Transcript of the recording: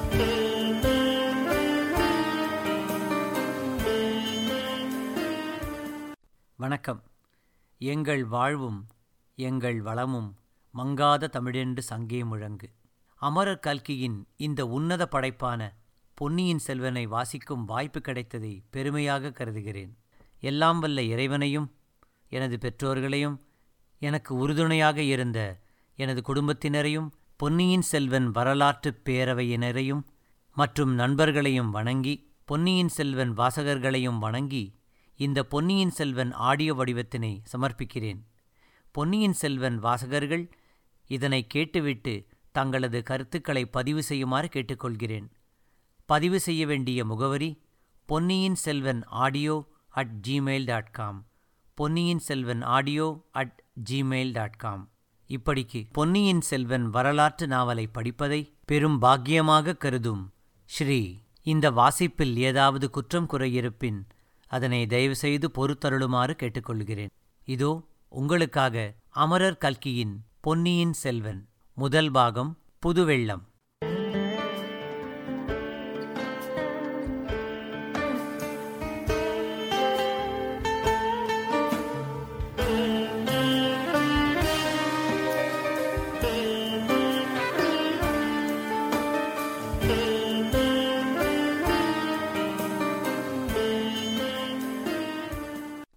வணக்கம் எங்கள் வாழ்வும் எங்கள் வளமும் மங்காத தமிழென்று சங்கே முழங்கு அமரர் கல்கியின் இந்த உன்னத படைப்பான பொன்னியின் செல்வனை வாசிக்கும் வாய்ப்பு கிடைத்ததை பெருமையாக கருதுகிறேன் எல்லாம் வல்ல இறைவனையும் எனது பெற்றோர்களையும் எனக்கு உறுதுணையாக இருந்த எனது குடும்பத்தினரையும் பொன்னியின் செல்வன் வரலாற்றுப் பேரவையினரையும் மற்றும் நண்பர்களையும் வணங்கி பொன்னியின் செல்வன் வாசகர்களையும் வணங்கி இந்த பொன்னியின் செல்வன் ஆடியோ வடிவத்தினை சமர்ப்பிக்கிறேன் பொன்னியின் செல்வன் வாசகர்கள் இதனை கேட்டுவிட்டு தங்களது கருத்துக்களை பதிவு செய்யுமாறு கேட்டுக்கொள்கிறேன் பதிவு செய்ய வேண்டிய முகவரி Ponniyin Selvan audio at Gmail dot com Ponniyin Selvan audio at Gmail dot com இப்படிக்கு பொன்னியின் செல்வன் வரலாற்று நாவலை படிப்பதை பெரும் பாக்கியமாக கருதும் ஸ்ரீ இந்த வாசிப்பில் ஏதாவது குற்றம் குறையிருப்பின் அதனை தயவுசெய்து பொறுத்தருளுமாறு கேட்டுக்கொள்கிறேன் இதோ உங்களுக்காக அமரர் கல்கியின் பொன்னியின் செல்வன் முதல் பாகம் புதுவெள்ளம்